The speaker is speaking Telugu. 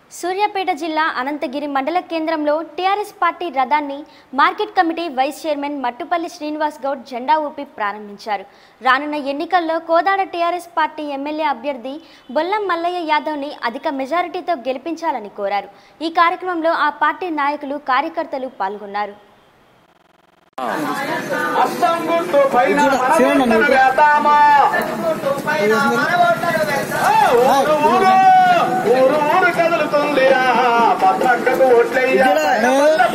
సూర్యాపేట జిల్లా అనంతగిరి మండల కేంద్రంలో టీఆర్ఎస్ పార్టీ రథాన్ని market committee vice chairman Mattupalli Srinivas Goud జెండా ఊపి ప్రారంభించారు రానున్న ఎన్నికల్లో కోదాడ టీఆర్ఎస్ పార్టీ ఎమ్మెల్యే అభ్యర్థి బొల్లం మల్లయ్య యాదవ్ని అధిక మెజారిటీతో గెలిపించాలని కోరారు ఈ కార్యక్రమంలో ఆ పార్టీ నాయకులు కార్యకర్తలు పాల్గొన్నారు అస్సం గుట్టు పైన మనమంటలు వేస్తామా ఆ, ఊరు ఊరు ఊరు ఊరు కదులుతుంది భద్రక్కకు ఓట్లయ్యా